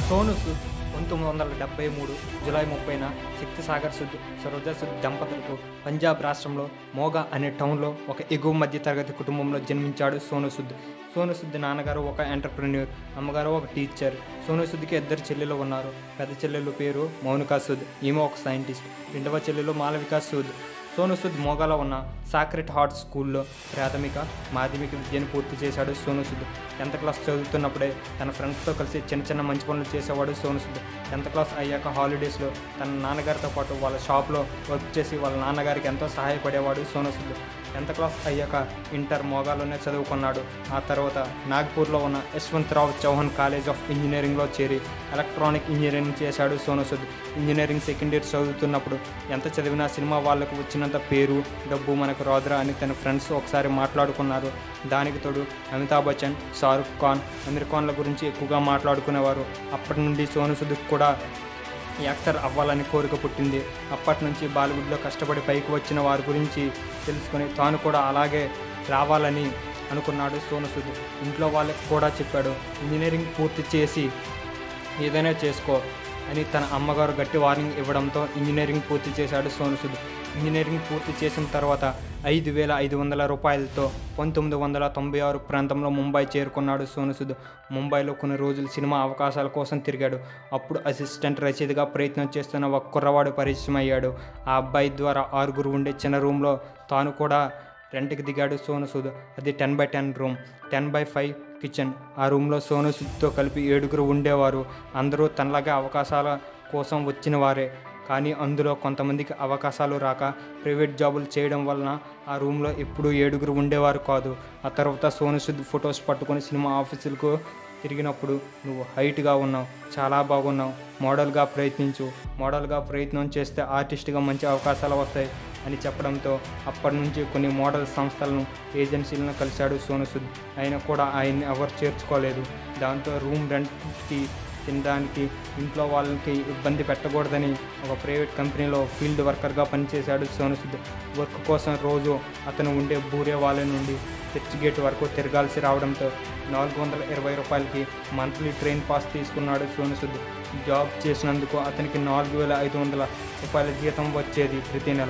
సోను సూద్ పంతొమ్మిది వందల డెబ్బై మూడు జూలై ముప్పైన శక్తి సాగర్ సుద్ సరోజా సుద్ దంపతులకు పంజాబ్ రాష్ట్రంలో మోగా అనే టౌన్లో ఒక ఎగువ మధ్య తరగతి కుటుంబంలో జన్మించాడు సోను సుద్ సోను సుద్ నాన్నగారు ఒక ఎంటర్ప్రెన్యూర్ అమ్మగారు ఒక టీచర్ సోను సుద్కి ఇద్దరు చెల్లెలు ఉన్నారు పెద్ద చెల్లెలు పేరు మౌనికా సుద్ ఈమె ఒక సైంటిస్ట్ రెండవ చెల్లెలు మాలవికా సుద్ సోను సుద్ మోగాలో ఉన్న సాక్రెట్ హార్ట్ స్కూల్లో ప్రాథమిక మాధ్యమిక విద్యను పూర్తి చేశాడు సోను సుద్ టెన్త్ క్లాస్ చదువుతున్నప్పుడే తన ఫ్రెండ్స్తో కలిసి చిన్న చిన్న మంచి పనులు చేసేవాడు సోను సుద్ టెన్త్ క్లాస్ అయ్యాక హాలిడేస్లో తన నాన్నగారితో పాటు వాళ్ళ షాప్లో వర్క్ చేసి వాళ్ళ నాన్నగారికి ఎంతో సహాయపడేవాడు సోను సుద్ టెన్త్ క్లాస్ అయ్యాక ఇంటర్ మోగాలోనే చదువుకున్నాడు ఆ తర్వాత నాగ్పూర్లో ఉన్న యశ్వంతరావు చౌహాన్ కాలేజ్ ఆఫ్ ఇంజనీరింగ్లో చేరి ఎలక్ట్రానిక్ ఇంజనీరింగ్ చేశాడు Sonu Sood engineering second year చదువుతున్నప్పుడు ఎంత చదివినా సినిమా వాళ్ళకు వచ్చినంత పేరు డబ్బు మనకు రాదురా అని తన ఫ్రెండ్స్ ఒకసారి మాట్లాడుకున్నారు దానికి తోడు అమితాబ్ బచ్చన్ షారుఖ్ ఖాన్ అమీర్ ఖాన్ల గురించి ఎక్కువగా మాట్లాడుకునేవారు అప్పటి నుండి సోను సుద్కి కూడా యాక్టర్ అవ్వాలని కోరిక పుట్టింది అప్పటి నుంచి బాలీవుడ్లో కష్టపడి పైకి వచ్చిన వారి గురించి తెలుసుకొని తాను కూడా అలాగే రావాలని అనుకున్నాడు సోను సూద్ ఇంట్లో వాళ్ళకి కూడా చెప్పాడు ఇంజనీరింగ్ పూర్తి చేసి ఏదైనా చేసుకో అని తన అమ్మగారు గట్టి వార్నింగ్ ఇవ్వడంతో ఇంజనీరింగ్ పూర్తి చేశాడు సోను సూద్ ఇంజనీరింగ్ పూర్తి చేసిన తర్వాత ఐదు వేల ఐదు వందల రూపాయలతో పంతొమ్మిది వందల తొంభై ఆరు ప్రాంతంలో ముంబై చేరుకున్నాడు సోను సూద్ ముంబైలో కొన్ని రోజులు సినిమా అవకాశాల కోసం తిరిగాడు అప్పుడు అసిస్టెంట్ రచయితగా ప్రయత్నం చేస్తున్న ఒక కుర్రవాడు పరిచయం అయ్యాడు ఆ అబ్బాయి ద్వారా ఆరుగురు ఉండే చిన్న రూమ్లో తాను కూడా రెంట్కి దిగాడు సోను సూద్ అది ten by ten room ten by five kitchen ఆ రూమ్లో సోను సూద్తో కలిపి ఏడుగురు ఉండేవారు అందరూ తనలాగే అవకాశాల కోసం వచ్చిన వారే కానీ అందులో కొంతమందికి అవకాశాలు రాక ప్రైవేట్ జాబులు చేయడం వలన ఆ రూమ్లో ఎప్పుడూ ఏడుగురు ఉండేవారు కాదు ఆ తర్వాత సోను సూద్ ఫొటోస్ పట్టుకొని సినిమా ఆఫీసులకు తిరిగినప్పుడు నువ్వు హైట్గా ఉన్నావు చాలా బాగున్నావు మోడల్గా ప్రయత్నించు మోడల్గా ప్రయత్నం చేస్తే ఆర్టిస్ట్గా మంచి అవకాశాలు వస్తాయి అని చెప్పడంతో అప్పటి నుంచి కొన్ని మోడల్ సంస్థలను ఏజెన్సీలను కలిశాడు సోను సూద్ అయినా కూడా ఆయన్ని ఎవరు చేర్చుకోలేదు దాంతో రూమ్ రెంట్కి తినడానికి ఇంట్లో వాళ్ళకి ఇబ్బంది పెట్టకూడదని ఒక ప్రైవేట్ కంపెనీలో ఫీల్డ్ వర్కర్గా పనిచేశాడు సోను సూద్ వర్క్ కోసం రోజు అతను ఉండే బూరే వాళ్ళ నుండి చర్చ్ గేట్ వరకు తిరగాల్సి రావడంతో నాలుగు వందల ఇరవై రూపాయలకి మంత్లీ ట్రైన్ పాస్ తీసుకున్నాడు సోను సూద్ జాబ్ చేసినందుకు అతనికి నాలుగు వేల ఐదు వందల రూపాయల జీతం వచ్చేది ప్రతి నెల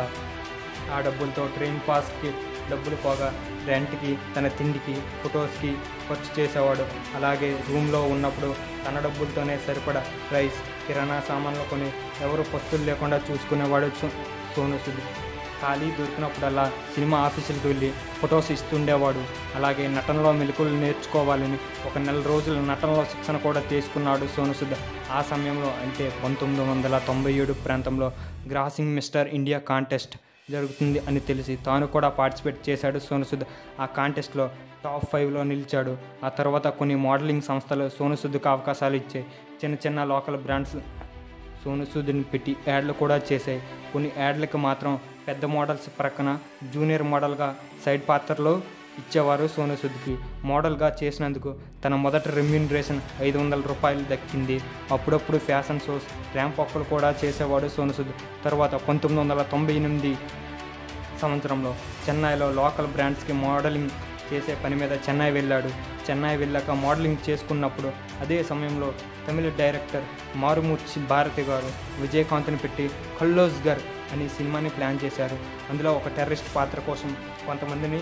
ఆ డబ్బులతో ట్రైన్ పాస్కి డబ్బులు పోగా రెంట్కి తన తిండికి ఫొటోస్కి ఖర్చు చేసేవాడు అలాగే రూమ్లో ఉన్నప్పుడు తన డబ్బులతోనే సరిపడా రైస్ కిరాణా సామాన్లు కొని ఎవరు పస్తులు లేకుండా చూసుకునేవాడు సో- సోను సుద్ ఖాళీ దొరికినప్పుడల్లా సినిమా ఆఫీసులకు వెళ్ళి ఫొటోస్ ఇస్తుండేవాడు అలాగే నటనలో మెలకులు నేర్చుకోవాలని ఒక నెల రోజులు నటనలో శిక్షణ కూడా తీసుకున్నాడు సోను సుద్ ఆ సమయంలో అంటే పంతొమ్మిది వందల తొంభై ఏడు ప్రాంతంలో గ్రాసింగ్ మిస్టర్ ఇండియా కాంటెస్ట్ జరుగుతుంది అని తెలిసి తాను కూడా పార్టిసిపేట్ చేశాడు సోను సూద్ ఆ కాంటెస్ట్లో టాప్ ఫైవ్లో నిలిచాడు ఆ తర్వాత కొన్ని మోడలింగ్ సంస్థలు సోను సూద్కి అవకాశాలు ఇచ్చాయి చిన్న చిన్న లోకల్ బ్రాండ్స్ సోను సూద్ని పెట్టి యాడ్లు కూడా చేశాయి కొన్ని యాడ్లకు మాత్రం పెద్ద మోడల్స్ ప్రక్కన జూనియర్ మోడల్గా సైడ్ పాత్రలో ఇచ్చేవారు సోను సూద్కి మోడల్గా చేసినందుకు తన మొదటి రెమ్యూనరేషన్ ఐదు వందల రూపాయలు దక్కింది అప్పుడప్పుడు ఫ్యాషన్ షోస్ ర్యాంప్ వాక్లు కూడా చేసేవాడు సోను సూద్ తర్వాత పంతొమ్మిది వందల తొంభై ఎనిమిది సంవత్సరంలో చెన్నైలో లోకల్ బ్రాండ్స్కి మోడలింగ్ చేసే పని మీద చెన్నై వెళ్ళాడు చెన్నై వెళ్ళాక మోడలింగ్ చేసుకున్నప్పుడు అదే సమయంలో తమిళ డైరెక్టర్ మారుమూర్చి భారతి గారు విజయకాంత్ని పెట్టి కల్లోజ్ గర్ అనే సినిమాని ప్లాన్ చేశారు అందులో ఒక టెర్రరిస్ట్ పాత్ర కోసం కొంతమందిని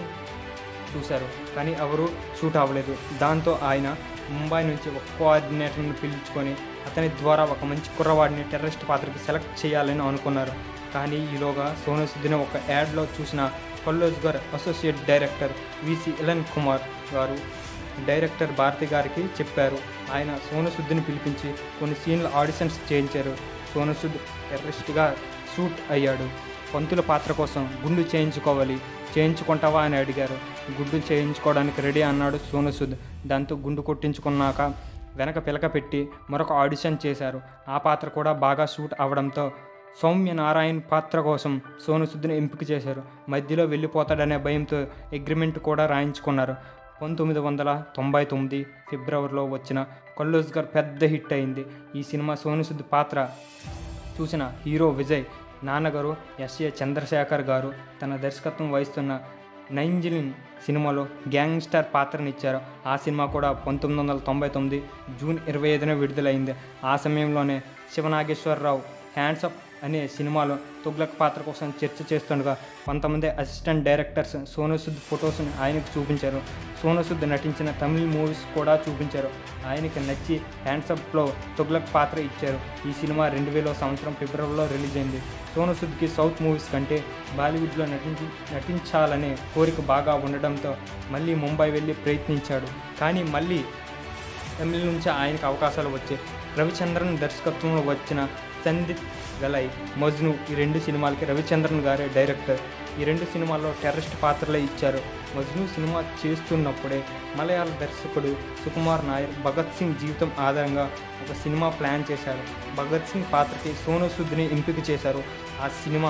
చూశారు కానీ ఎవరు షూట్ అవ్వలేదు దాంతో ఆయన ముంబై నుంచి ఒక కోఆర్డినేటర్ని పిలుచుకొని అతని ద్వారా ఒక మంచి కుర్రవాడిని టెర్రరిస్ట్ పాత్రకి సెలెక్ట్ చేయాలని అనుకున్నారు కానీ ఈలోగా సోను సుద్దిని ఒక యాడ్లో చూసిన కల్లోజ్ గారు associate director VC Elan Kumar గారు డైరెక్టర్ భారతి గారికి చెప్పారు ఆయన సోను సుద్దిని పిలిపించి కొన్ని సీన్ల ఆడిషన్స్ చేయించారు సోను సుద్ టెర్రరిస్ట్గా షూట్ అయ్యాడు పంతుల పాత్ర కోసం గుండు చేయించుకోవాలి చేయించుకుంటావా అని అడిగారు గుండు చేయించుకోవడానికి రెడీ అన్నాడు సోను సుద్ దాంతో గుండు కొట్టించుకున్నాక వెనక పిలక పెట్టి మరొక ఆడిషన్ చేశారు ఆ పాత్ర కూడా బాగా షూట్ అవడంతో సౌమ్య నారాయణ్ పాత్ర కోసం సోను సుద్ని ఎంపిక చేశారు మధ్యలో వెళ్ళిపోతాడనే భయంతో అగ్రిమెంట్ కూడా రాయించుకున్నారు పంతొమ్మిది వందల తొంభై తొమ్మిది ఫిబ్రవరిలో వచ్చిన కల్లోజ్గర్ పెద్ద హిట్ అయింది ఈ సినిమా సోను సుద్ పాత్ర చూసిన హీరో విజయ్ నాన్నగారు ఎస్ఏ చంద్రశేఖర్ గారు తన దర్శకత్వం వహిస్తున్న నైంజిలిన్ సినిమాలో గ్యాంగ్స్టర్ పాత్రనిచ్చారు ఆ సినిమా కూడా పంతొమ్మిది వందల తొంభై తొమ్మిది జూన్ ఇరవై ఐదున విడుదలైంది ఆ సమయంలోనే శివనాగేశ్వరరావు హ్యాండ్స్ అప్ అనే సినిమాలో తుగ్లక్ పాత్ర కోసం చర్చ చేస్తుండగా కొంతమంది అసిస్టెంట్ డైరెక్టర్స్ సోను సుద్ ఫొటోస్ని ఆయనకు చూపించారు సోను సుద్ నటించిన తమిళ మూవీస్ కూడా చూపించారు ఆయనకి నచ్చి హ్యాండ్సప్లో తుగ్లక్ పాత్ర ఇచ్చారు ఈ సినిమా రెండు వేల సంవత్సరం ఫిబ్రవరిలో రిలీజ్ అయింది సోను సుద్కి సౌత్ మూవీస్ కంటే బాలీవుడ్లో నటించి నటించాలనే కోరిక బాగా ఉండడంతో మళ్ళీ ముంబై వెళ్ళి ప్రయత్నించాడు కానీ మళ్ళీ తమిళ నుంచి ఆయనకు అవకాశాలు వచ్చాయి రవిచంద్రన్ దర్శకత్వంలో వచ్చిన సందీప్ గలై మజ్ను ఈ రెండు సినిమాలకి రవిచంద్రన్ గారే డైరెక్టర్ ఈ రెండు సినిమాల్లో టెర్రరిస్ట్ పాత్రలే ఇచ్చారు మజ్ను సినిమా చేస్తున్నప్పుడే మలయాళ దర్శకుడు సుకుమార్ నాయర్ భగత్ సింగ్ జీవితం ఆధారంగా ఒక సినిమా ప్లాన్ చేశారు భగత్ సింగ్ పాత్రకి సోను సుద్ని ఎంపిక చేశారు ఆ సినిమా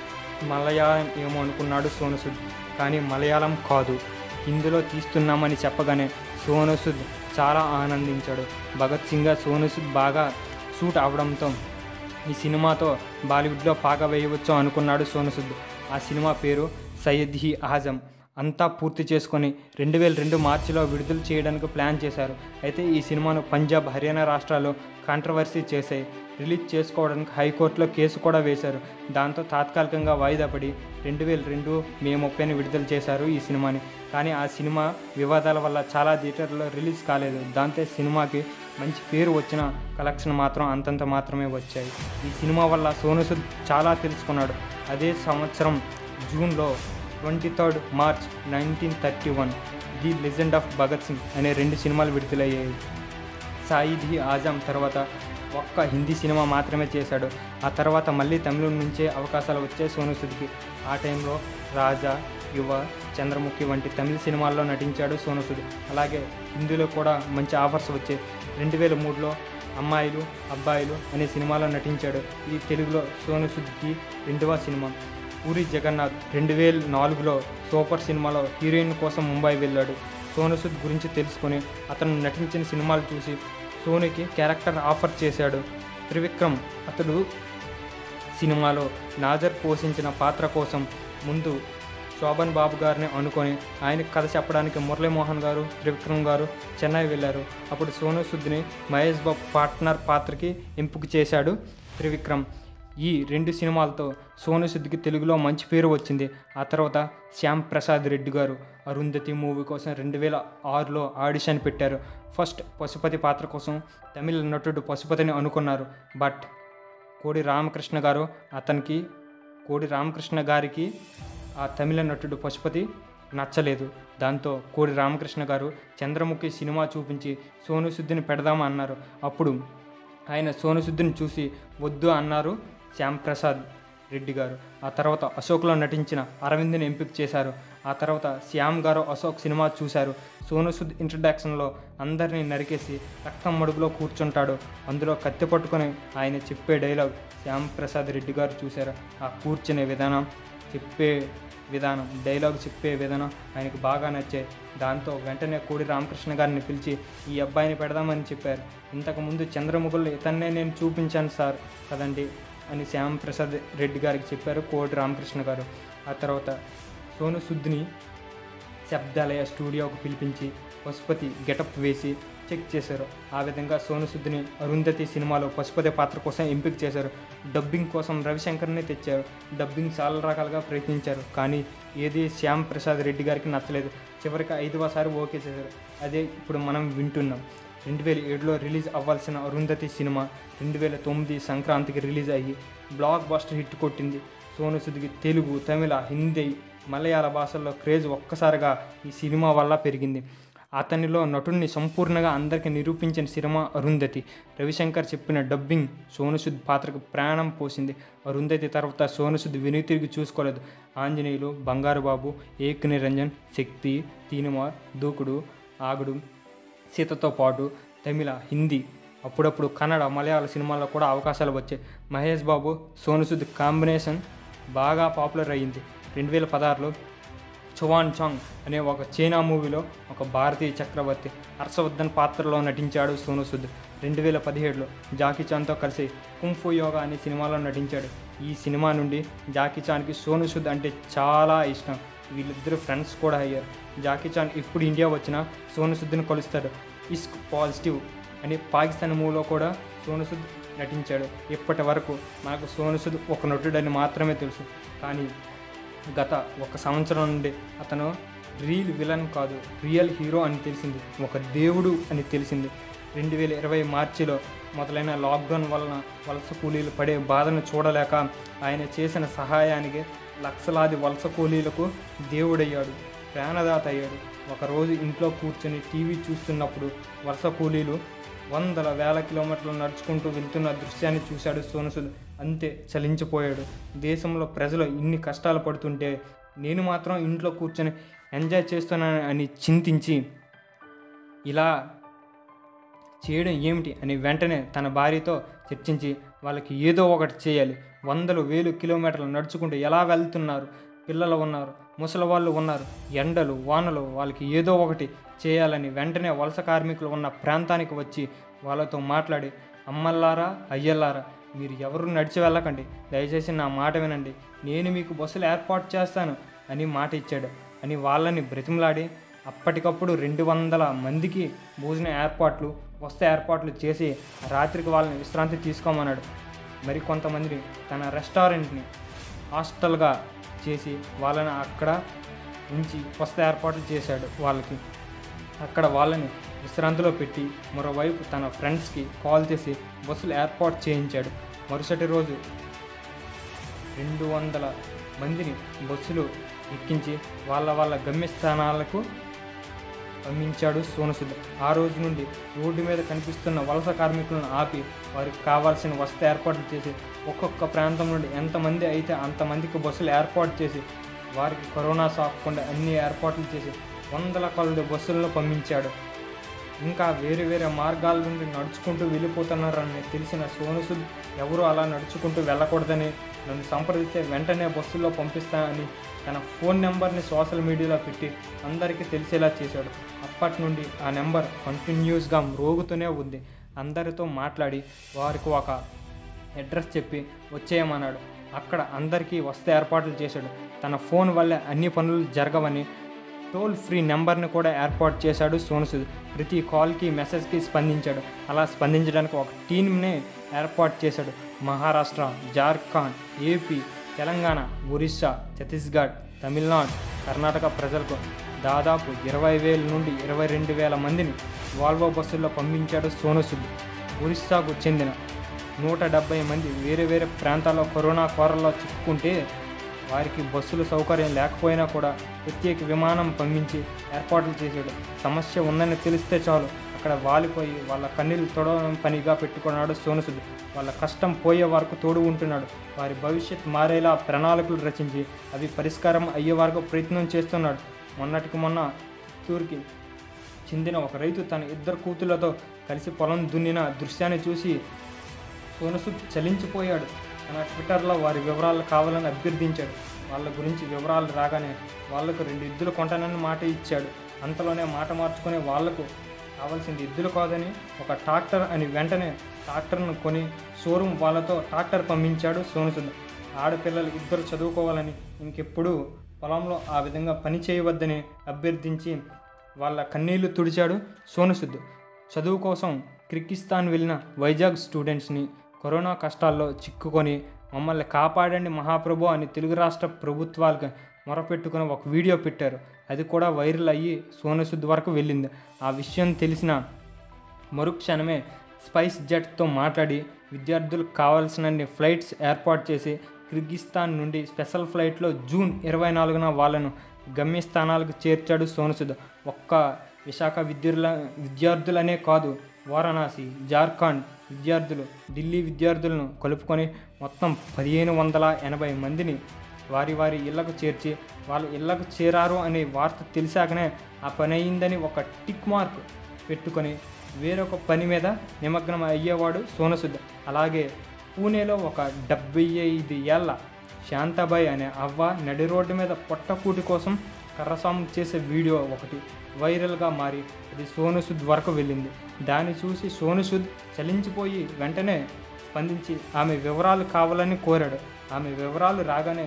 మలయాళం ఏమో అనుకున్నాడు సోను సుద్ కానీ మలయాళం కాదు హిందీలో తీస్తున్నామని చెప్పగానే సోను సుద్ చాలా ఆనందించాడు భగత్ సింగ్ సోను సుద్ బాగా షూట్ అవడంతో ఈ సినిమాతో బాలీవుడ్లో పాక వేయవచ్చు అనుకున్నాడు సోను సుద్ ఆ సినిమా పేరు సయ్యద్ హీ ఆజం అంతా పూర్తి చేసుకొని రెండు వేల రెండు మార్చిలో విడుదల చేయడానికి ప్లాన్ చేశారు అయితే ఈ సినిమాను పంజాబ్ హర్యానా రాష్ట్రాల్లో కాంట్రవర్సీ చేశాయి రిలీజ్ చేసుకోవడానికి హైకోర్టులో కేసు కూడా వేశారు దాంతో తాత్కాలికంగా వాయిదా పడి రెండు వేల రెండు మే ముప్పైని విడుదల చేశారు ఈ సినిమాని కానీ ఆ సినిమా వివాదాల వల్ల చాలా థియేటర్లో రిలీజ్ కాలేదు దాంతో సినిమాకి మంచి పేరు వచ్చిన కలెక్షన్ మాత్రం అంతంత మాత్రమే వచ్చాయి ఈ సినిమా వల్ల సోను సూద్ చాలా తెలుసుకున్నాడు అదే సంవత్సరం జూన్లో twenty third March nineteen thirty one the legend of Bhagat Singh అనే రెండు సినిమాలు విడుదలయ్యాయి సాయిద్ హీ ఆజం తర్వాత ఒక్క హిందీ సినిమా మాత్రమే చేశాడు ఆ తర్వాత మళ్ళీ తమిళం నుంచే అవకాశాలు వచ్చాయి సోను సూద్కి ఆ టైంలో రాజా యువ చంద్రముఖి వంటి తమిళ సినిమాల్లో నటించాడు సోను సూద్ అలాగే హిందీలో కూడా మంచి ఆఫర్స్ వచ్చాయి రెండు వేల మూడులో అమ్మాయిలు అబ్బాయిలు అనే సినిమాలో నటించాడు ఇది తెలుగులో సోను సూద్కి రెండవ సినిమా పూరి జగన్నాథ్ రెండు వేల నాలుగులో సూపర్ సినిమాలో హీరోయిన్ కోసం ముంబై వెళ్ళాడు సోను సూద్ గురించి తెలుసుకొని అతను నటించిన సినిమాలు చూసి సోనుకి క్యారెక్టర్ ఆఫర్ చేశాడు త్రివిక్రమ్ అతడు సినిమాలో నాజర్ పోషించిన పాత్ర కోసం ముందు శోభన్ బాబు గారిని అనుకొని ఆయన కథ చెప్పడానికి మురళీమోహన్ గారు త్రివిక్రమ్ గారు చెన్నై వెళ్ళారు అప్పుడు సోను సుద్ని మహేష్ బాబు పార్ట్నర్ పాత్రకి ఎంపిక చేశాడు త్రివిక్రమ్ ఈ రెండు సినిమాలతో సోను సుద్కి తెలుగులో మంచి పేరు వచ్చింది ఆ తర్వాత శ్యామ్ ప్రసాద్ రెడ్డి గారు అరుంధతి మూవీ కోసం రెండు వేల ఆరులో ఆడిషన్ పెట్టారు ఫస్ట్ పశుపతి పాత్ర కోసం తమిళ నటుడు పశుపతిని అనుకున్నారు బట్ కోడి రామకృష్ణ గారు అతనికి కోడి రామకృష్ణ గారికి ఆ తమిళ నటుడు పశుపతి నచ్చలేదు దాంతో కోడి రామకృష్ణ గారు చంద్రముఖి సినిమా చూపించి సోను సుద్దిని పెడదామా అన్నారు అప్పుడు ఆయన సోను సుద్దిని చూసి వద్దు అన్నారు శ్యామ్ ప్రసాద్ రెడ్డి గారు ఆ తర్వాత అశోక్లో నటించిన అరవింద్ని ఎంపిక చేశారు ఆ తర్వాత శ్యామ్ గారు అశోక్ సినిమా చూశారు సోను సుద్ ఇంట్రడక్షన్లో అందరినీ నరికేసి రక్తం మడుగులో కూర్చుంటాడు అందులో కత్తి పట్టుకొని ఆయన చెప్పే డైలాగ్ శ్యామ్ ప్రసాద్ రెడ్డి గారు చూశారు ఆ కూర్చునే విధానం చెప్పే విధానం డైలాగ్ చెప్పే విధానం ఆయనకు బాగా నచ్చాయి దాంతో వెంటనే కోడి రామకృష్ణ గారిని పిలిచి ఈ అబ్బాయిని పెడదామని చెప్పారు ఇంతకుముందు చంద్రముఖులు ఇతన్నే నేను చూపించాను సార్ కదండి అని శ్యామ్ ప్రసాద్ రెడ్డి గారికి చెప్పారు కోటి రామకృష్ణ గారు ఆ తర్వాత సోను సుద్ని శబ్దాలయ స్టూడియోకు పిలిపించి పశుపతి గెటప్ వేసి చెక్ చేశారు ఆ విధంగా సోను సుద్ని అరుంధతి సినిమాలో పశుపతి పాత్ర కోసం ఎంపిక చేశారు డబ్బింగ్ కోసం రవిశంకర్ని తెచ్చారు డబ్బింగ్ చాలా రకాలుగా ప్రయత్నించారు కానీ ఏది శ్యామ్ ప్రసాద్ రెడ్డి గారికి నచ్చలేదు చివరికి ఐదవసారి ఓకే చేశారు అదే ఇప్పుడు మనం వింటున్నాం రెండు వేల ఏడులో రిలీజ్ అవ్వాల్సిన అరుంధతి సినిమా రెండు వేల తొమ్మిది సంక్రాంతికి రిలీజ్ అయ్యి బ్లాక్ బస్టర్ హిట్ కొట్టింది సోను సుద్కి తెలుగు తమిళ హిందీ మలయాళ భాషల్లో క్రేజ్ ఒక్కసారిగా ఈ సినిమా వల్ల పెరిగింది అతనిలో నటుడిని సంపూర్ణంగా అందరికీ నిరూపించిన సినిమా అరుంధతి రవిశంకర్ చెప్పిన డబ్బింగ్ సోనుసుద్ పాత్రకు ప్రాణం పోసింది అరుంధతి తర్వాత సోనుసుద్ వెనుతిరిగి చూసుకోలేదు ఆంజనేయులు బంగారు బాబు ఏక్ నిరంజన్ శక్తి తీనుమార్ దూకుడు ఆగుడు సీతతో పాటు తమిళ హిందీ అప్పుడప్పుడు కన్నడ మలయాళ సినిమాల్లో కూడా అవకాశాలు వచ్చాయి మహేష్ బాబు సోనుసుద్ కాంబినేషన్ బాగా పాపులర్ అయ్యింది రెండు వేల పదహారులో చువాన్ చాంగ్ అనే ఒక చైనా మూవీలో ఒక భారతీయ చక్రవర్తి హర్షవర్ధన్ పాత్రలో నటించాడు సోను సుద్ రెండు వేల పదిహేడులో జాకీ చాన్తో కలిసి కుంఫు యోగా అనే సినిమాలో నటించాడు ఈ సినిమా నుండి జాకీ చాన్కి సోను సుద్ అంటే చాలా ఇష్టం వీళ్ళిద్దరు ఫ్రెండ్స్ కూడా అయ్యారు జాకీ చాన్ ఇప్పుడు ఇండియా వచ్చినా సోను సుద్ని కలుస్తాడు ఇస్క్ పాజిటివ్ అని పాకిస్తాన్ మూవీలో కూడా సోను సుద్ నటించాడు ఇప్పటి వరకు మనకు సోను సుద్ ఒక నటుడని మాత్రమే తెలుసు కానీ గత ఒక సంవత్సరం నుండి అతను రియల్ విలన్ కాదు రియల్ హీరో అని తెలిసింది ఒక దేవుడు అని తెలిసింది రెండు వేల ఇరవై మార్చిలో మొదలైన లాక్డౌన్ వలన వలస కూలీలు పడే బాధను చూడలేక ఆయన చేసిన సహాయానికి లక్షలాది వలస కూలీలకు దేవుడయ్యాడు ప్రాణదాత అయ్యాడు ఒకరోజు ఇంట్లో కూర్చొని టీవీ చూస్తున్నప్పుడు వలస కూలీలు వందల వేల కిలోమీటర్లు నడుచుకుంటూ వెళ్తున్న దృశ్యాన్ని చూశాడు సోనుసుద్ అంతే చలించిపోయాడు దేశంలో ప్రజలు ఇన్ని కష్టాలు పడుతుంటే నేను మాత్రం ఇంట్లో కూర్చొని ఎంజాయ్ చేస్తున్నాను అని చింతించి ఇలా చేయడం ఏమిటి అని వెంటనే తన భార్యతో చర్చించి వాళ్ళకి ఏదో ఒకటి చేయాలి వందలు వేలు కిలోమీటర్లు నడుచుకుంటూ ఎలా వెళ్తున్నారు పిల్లలు ఉన్నారు ముసలి వాళ్ళు ఉన్నారు ఎండలు వానలు వాళ్ళకి ఏదో ఒకటి చేయాలని వెంటనే వలస కార్మికులు ఉన్న ప్రాంతానికి వచ్చి వాళ్ళతో మాట్లాడి అమ్మల్లారా అయ్యల్లారా మీరు ఎవరు నడిచి వెళ్ళకండి దయచేసి నా మాట వినండి నేను మీకు బస్సులు ఏర్పాటు చేస్తాను అని మాట ఇచ్చాడు అని వాళ్ళని బ్రతిమలాడి అప్పటికప్పుడు రెండు వందల మందికి భోజన ఏర్పాట్లు వస్త ఏర్పాట్లు చేసి రాత్రికి వాళ్ళని విశ్రాంతి తీసుకోమన్నాడు మరి కొంతమందిని తన రెస్టారెంట్ని హాస్టల్గా చేసి వాళ్ళని అక్కడ ఉంచి వస్త ఏర్పాట్లు చేశాడు వాళ్ళకి అక్కడ వాళ్ళని విశ్రాంతిలో పెట్టి మరోవైపు తన ఫ్రెండ్స్కి కాల్ చేసి బస్సులు ఏర్పాటు చేయించాడు మరుసటి రోజు రెండు వందల మందిని బస్సులు ఎక్కించి వాళ్ళ వాళ్ళ గమ్యస్థానాలకు పంపించాడు సోనసుద్ ఆ రోజు నుండి రోడ్డు మీద కనిపిస్తున్న వలస కార్మికులను ఆపి వారికి కావాల్సిన వసతి ఏర్పాట్లు చేసి ఒక్కొక్క ప్రాంతం నుండి ఎంతమంది అయితే అంతమందికి బస్సులు ఏర్పాటు చేసి వారికి కరోనా సాకకుండా అన్ని ఏర్పాట్లు చేసి వందల కొలది బస్సులను పంపించాడు ఇంకా వేరే వేరే మార్గాల నుండి నడుచుకుంటూ వెళ్ళిపోతున్నారని తెలిసిన సోనుసుద్ ఎవరు అలా నడుచుకుంటూ వెళ్ళకూడదని నన్ను సంప్రదిస్తే వెంటనే బస్సుల్లో పంపిస్తానని తన ఫోన్ నెంబర్ని సోషల్ మీడియాలో పెట్టి అందరికీ తెలిసేలా చేశాడు అప్పటి నుండి ఆ నెంబర్ కంటిన్యూస్గా మ్రోగుతూనే ఉంది అందరితో మాట్లాడి వారికి ఒక అడ్రస్ చెప్పి వచ్చేయమన్నాడు అక్కడ అందరికీ వస్తే ఏర్పాట్లు చేశాడు తన ఫోన్ వల్లే అన్ని పనులు జరగవని టోల్ ఫ్రీ నెంబర్ని కూడా ఏర్పాటు చేశాడు సోనుసుద్ ప్రతి కాల్కి మెసేజ్కి స్పందించాడు అలా స్పందించడానికి ఒక టీంనే ఏర్పాటు చేశాడు మహారాష్ట్ర జార్ఖండ్ ఏపీ తెలంగాణ ఒరిస్సా ఛత్తీస్గఢ్ తమిళనాడు కర్ణాటక ప్రజలకు దాదాపు ఇరవై వేల నుండి ఇరవై రెండు వేల మందిని వాల్వో బస్సుల్లో పంపించాడు సోనుసుద్ ఒరిస్సాకు చెందిన నూట డెబ్బై మంది వేరే వేరే ప్రాంతాల్లో కరోనా కోరల్లో చిక్కుకుంటే వారికి బస్సుల సౌకర్యం లేకపోయినా కూడా ప్రత్యేక విమానం పంపించి ఏర్పాట్లు చేశాడు సమస్య ఉందని తెలిస్తే చాలు అక్కడ వాలిపోయి వాళ్ళ కన్నీళ్ళు తొడవడం పనిగా పెట్టుకున్నాడు సోనుసుద్ వాళ్ళ కష్టం పోయే వరకు తోడు ఉంటున్నాడు వారి భవిష్యత్ మారేలా ప్రణాళికలు రచించి అవి పరిష్కారం అయ్యే వరకు ప్రయత్నం చేస్తున్నాడు మొన్నటికి మొన్న చిత్తూరుకి చెందిన ఒక రైతు తన ఇద్దరు కూతుళ్లతో కలిసి పొలం దున్నిన దృశ్యాన్ని చూసి సోనసుద్ చలించిపోయాడు తన ట్విట్టర్లో వారి వివరాలు కావాలని అభ్యర్థించాడు వాళ్ళ గురించి వివరాలు రాగానే వాళ్లకు రెండు ఎద్దులు కొంటానని మాట ఇచ్చాడు అంతలోనే మాట మార్చుకుని వాళ్లకు కావాల్సింది ఎద్దులు కాదని ఒక ట్రాక్టర్ అని వెంటనే ట్రాక్టర్ను కొని షోరూమ్ వాళ్ళతో ట్రాక్టర్ పంపించాడు సోనుసుద్ ఆడపిల్లలు ఇద్దరు చదువుకోవాలని ఇంకెప్పుడు పొలంలో ఆ విధంగా పని చేయవద్దని అభ్యర్థించి వాళ్ళ కన్నీళ్లు తుడిచాడు సోనుసుద్ చదువు కోసం కిర్గిస్తాన్ వెళ్ళిన వైజాగ్ స్టూడెంట్స్ని కరోనా కష్టాల్లో చిక్కుకొని మమ్మల్ని కాపాడండి మహాప్రభు అని తెలుగు రాష్ట్ర ప్రభుత్వాలకు మొరపెట్టుకుని ఒక వీడియో పెట్టారు అది కూడా వైరల్ అయ్యి సోనసుద్ వరకు వెళ్ళింది ఆ విషయం తెలిసిన మరుక్షణమే స్పైస్ జెట్తో మాట్లాడి విద్యార్థులకు కావాల్సినన్ని ఫ్లైట్స్ ఏర్పాటు చేసి కిర్గిస్తాన్ నుండి స్పెషల్ ఫ్లైట్లో జూన్ ఇరవై నాలుగున వాళ్ళను గమ్యస్థానాలకు చేర్చాడు సోనసుద్ ఒక్క విశాఖ విద్యుల విద్యార్థులనే కాదు వారణాసి జార్ఖండ్ విద్యార్థులు ఢిల్లీ విద్యార్థులను కలుపుకొని మొత్తం పదిహేను వందల ఎనభై మందిని వారి వారి ఇళ్లకు చేర్చి వాళ్ళ ఇళ్లకు చేరారు అనే వార్త తెలిసాకనే ఆ పని అయిందని ఒక టిక్ మార్క్ పెట్టుకొని వేరొక పని మీద నిమగ్నం అయ్యేవాడు సోనసుద్ అలాగే పూణేలో ఒక డెబ్బై ఐదు ఏళ్ళ శాంతాబాయ్ అనే అవ్వ నడి రోడ్డు మీద పొట్టకూటి కోసం కర్రసాము చేసే వీడియో ఒకటి వైరల్గా మారి అది సోనుసుద్ వరకు వెళ్ళింది దాన్ని చూసి సోనుసుద్ చలించిపోయి వెంటనే స్పందించి ఆమె వివరాలు కావాలని కోరాడు ఆమె వివరాలు రాగానే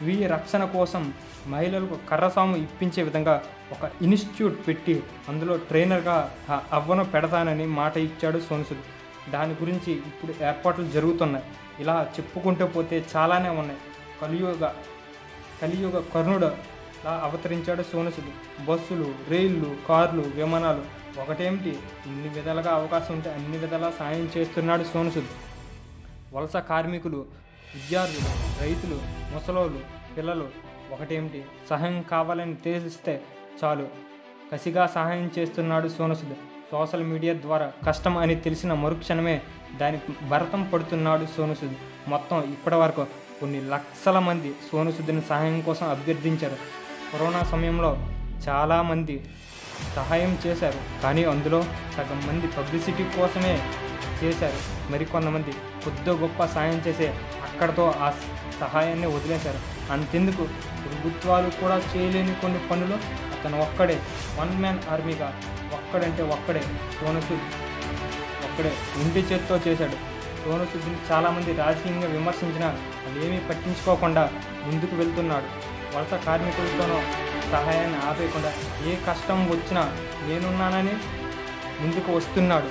స్వీయ రక్షణ కోసం మహిళలకు కర్రసాము ఇప్పించే విధంగా ఒక ఇన్స్టిట్యూట్ పెట్టి అందులో ట్రైనర్గా ఆ అవ్వను పెడతానని మాట ఇచ్చాడు సోను సూద్ దాని గురించి ఇప్పుడు ఏర్పాట్లు జరుగుతున్నాయి ఇలా చెప్పుకుంటూ పోతే చాలానే ఉన్నాయి కలియుగ కలియుగ కర్ణుడు లా అవతరించాడు సోను సూద్ బస్సులు రైళ్లు కార్లు విమానాలు ఒకటేమిటి ఇన్ని విధాలుగా అవకాశం ఉంటే అన్ని విధాలా సాయం చేస్తున్నాడు సోను సూద్ వలస కార్మికులు విద్యార్థులు రైతులు ముసలోళ్ళు పిల్లలు ఒకటేమిటి సహాయం కావాలని తెలిస్తే చాలు కసిగా సహాయం చేస్తున్నాడు సోను సూద్ సోషల్ మీడియా ద్వారా కష్టం అని తెలిసిన మరుక్షణమే దాని భరతం పడుతున్నాడు సోను సూద్ మొత్తం ఇప్పటి వరకు కొన్ని లక్షల మంది సోను సూద్ని సహాయం కోసం అభ్యర్థించారు కరోనా సమయంలో చాలామంది సహాయం చేశారు కానీ అందులో సగం మంది పబ్లిసిటీ కోసమే చేశారు మరికొంతమంది కొద్ది గొప్ప సాయం చేసే అక్కడతో ఆ సహాయాన్ని వదిలేశారు అంతెందుకు ప్రభుత్వాలు కూడా చేయలేని కొన్ని పనులు అతను ఒక్కడే వన్ మ్యాన్ ఆర్మీగా ఒక్కడంటే ఒక్కడే సోనసూద్ ఒక్కడే ఇంటి చేత్తో చేశాడు సోను సూద్ని చాలామంది రాజకీయంగా విమర్శించినా అదేమీ పట్టించుకోకుండా ముందుకు వెళ్తున్నాడు వలస కార్మికులతోనూ సహాయాన్ని ఆపేయకుండా ఏ కష్టం వచ్చినా నేనున్నానని ముందుకు వస్తున్నాడు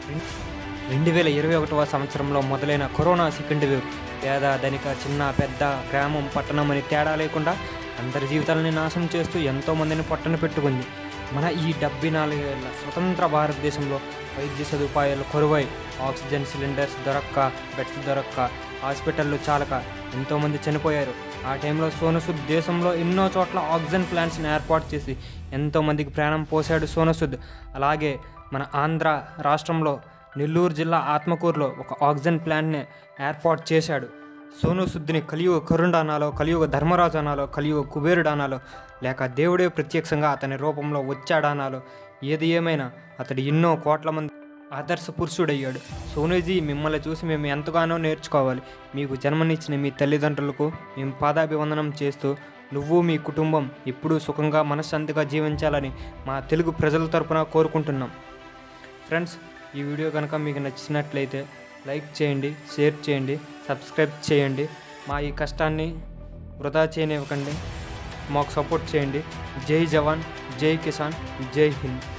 రెండు వేల ఇరవై ఒకటవ సంవత్సరంలో మొదలైన కరోనా సెకండ్ వేవ్ పేద ధనిక చిన్న పెద్ద గ్రామం పట్టణం అని తేడా లేకుండా అందరి జీవితాలని నాశనం చేస్తూ ఎంతోమందిని పొట్టన పెట్టుకుంది మన ఈ డెబ్బై నాలుగేళ్ల స్వతంత్ర భారతదేశంలో వైద్య సదుపాయాలు కొరువై ఆక్సిజన్ సిలిండర్స్ దొరక్క బెడ్స్ దొరక్క హాస్పిటళ్ళు చాలక ఎంతోమంది చనిపోయారు ఆ టైంలో సోనసుద్ దేశంలో ఎన్నో చోట్ల ఆక్సిజన్ ప్లాంట్స్ని ఏర్పాటు చేసి ఎంతోమందికి ప్రాణం పోశాడు సోనసుద్ అలాగే మన ఆంధ్ర రాష్ట్రంలో నెల్లూరు జిల్లా ఆత్మకూరులో ఒక ఆక్సిజన్ ప్లాంట్ని ఏర్పాటు చేశాడు సోను సుద్దిని కలియుగ కరుణ్ అనాలో కలియుగ ధర్మరాజు అనాలో కలియుగ కుబేరుడు అనాలో లేక దేవుడే ప్రత్యక్షంగా అతని రూపంలో వచ్చాడనాలో ఏది ఏమైనా అతడు ఎన్నో కోట్ల మంది ఆదర్శ పురుషుడయ్యాడు సోనూజీ మిమ్మల్ని చూసి మేము ఎంతగానో నేర్చుకోవాలి మీకు జన్మనిచ్చిన మీ తల్లిదండ్రులకు మేము పాదాభివందనం చేస్తూ నువ్వు మీ కుటుంబం ఎప్పుడూ సుఖంగా మనశ్శాంతిగా జీవించాలని మా తెలుగు ప్రజల తరపున కోరుకుంటున్నాం ఫ్రెండ్స్ ఈ వీడియో కనుక మీకు నచ్చినట్లయితే లైక్ చేయండి షేర్ చేయండి సబ్స్క్రైబ్ చేయండి మా ఈ కష్టాన్ని వృధా చేయనివ్వకండి మాకు సపోర్ట్ చేయండి జై జవాన్ జై కిసాన్ జై హింద్